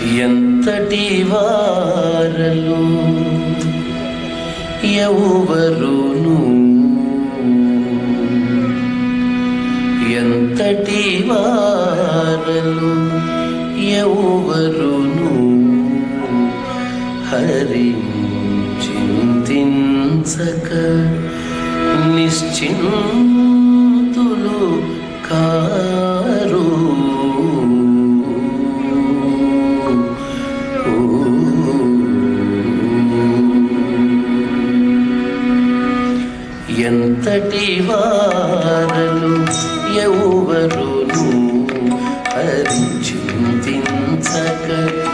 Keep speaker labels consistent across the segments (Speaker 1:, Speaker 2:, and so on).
Speaker 1: ఎంతటి వారలు ఎవరును ఎంతటి వారలు ఎవరును హరి చింతించక నిశ్చింతులు కారు ఎంతటి వారలు ఎవరును హరి చింతించక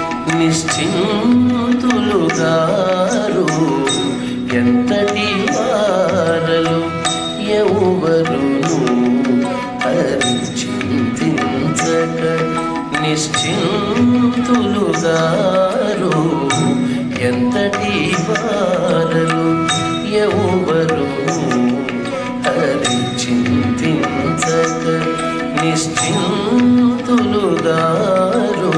Speaker 1: నిశ్చింతులుగారు ఎంతటి వారలు ఎవరును హరి చింతించక నిశ్చింతులుగారు ఎంతటి వారలు ఎవరు హరి చింతించక నిశ్చింతులుగారు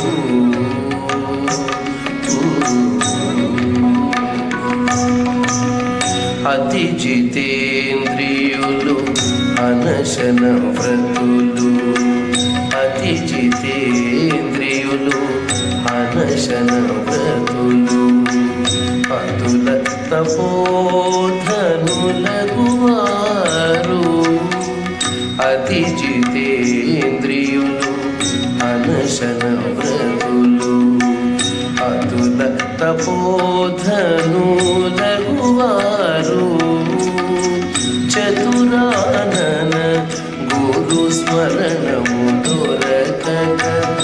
Speaker 1: అతి జితేంద్రియులు అనశన వ్రతులు అతి జితేంద్రియులు అనశన వ్రతులు అతుల తపోధనులకు వారు అతి జితేంద్రియులు అనశన వ్రతులు అతుల తపోధనులకు వారు చతురానన గురు స్మరణము దొరకక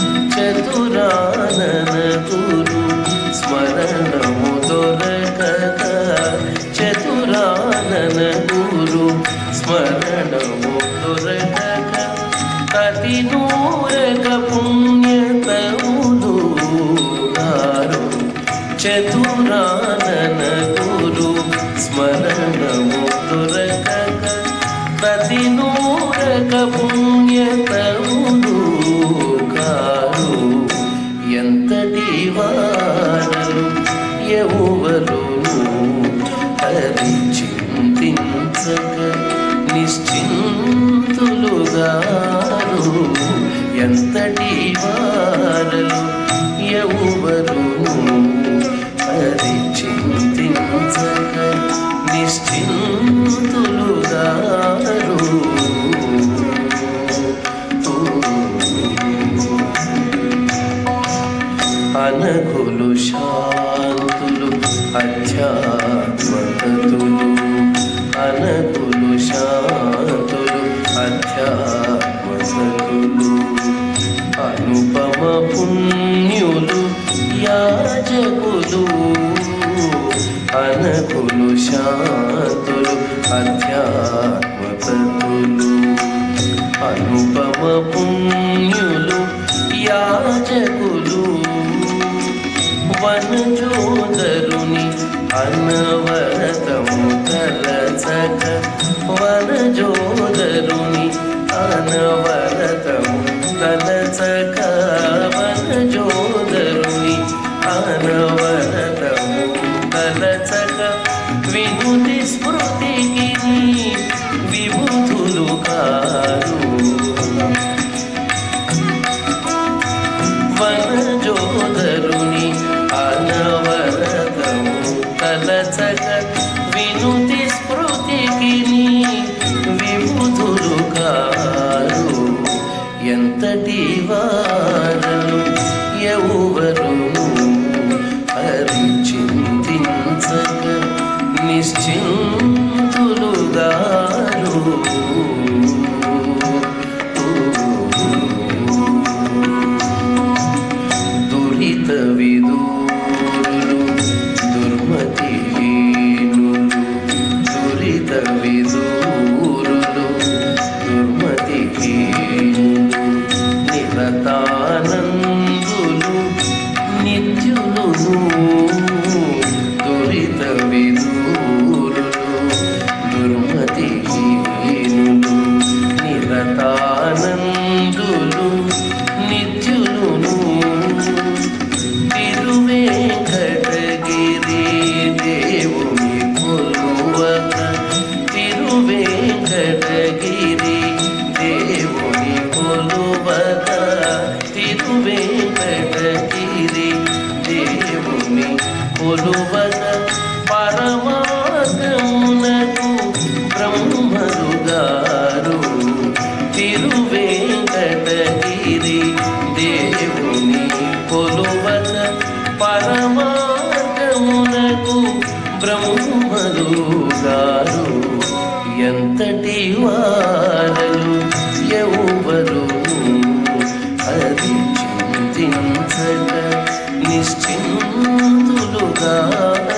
Speaker 1: చతురానన గురు స్మరణము దొరకక చతురానన గురు స్మరణము దొరకక అతి నూరక పుణ్యతములు గారు చతురానన గురు స్మరణము దొరకక ప్రతి నూరక పుణ్యతములు కారు ఎంతటి వారలు ఎవరును హరి చింతించక నిశ్చింతులుగారు ఎంతటి వారలు ఎవరును హరి చింతించక నిశ్చింతులుగారు అనగులు శాంతులు అధ్యాత్మతులు అనగులు శాంతులు అధ్యాత్మతులు అనుపమ పుణ్యులు యాజకులు అనగులు శాంతులు అధ్యాత్మతులు అనుపమ పుణ్యులు యాజకులు వనజోదరుని అనవరతము తలచక వనజోదరుని అనవరతము తలచక వనజోదరుని అనవరతము తలచక వినుతి స్మృతికి విభూతులు కారు వనజోదరుని అనవరతము తలచక వినుతి స్మృతికి విభుతులు కారు తిరువేంకటగిరి దేవుని కొలువక పరమాగమునకు బ్రహ్మరు గారు తిరువేంకటగిరి దేవుని కొలువక పరమాగమునకు బ్రహ్మరు గారు ఎంతటి వారలు ఎవరు అది చింతించక నిశ్చింతులుగా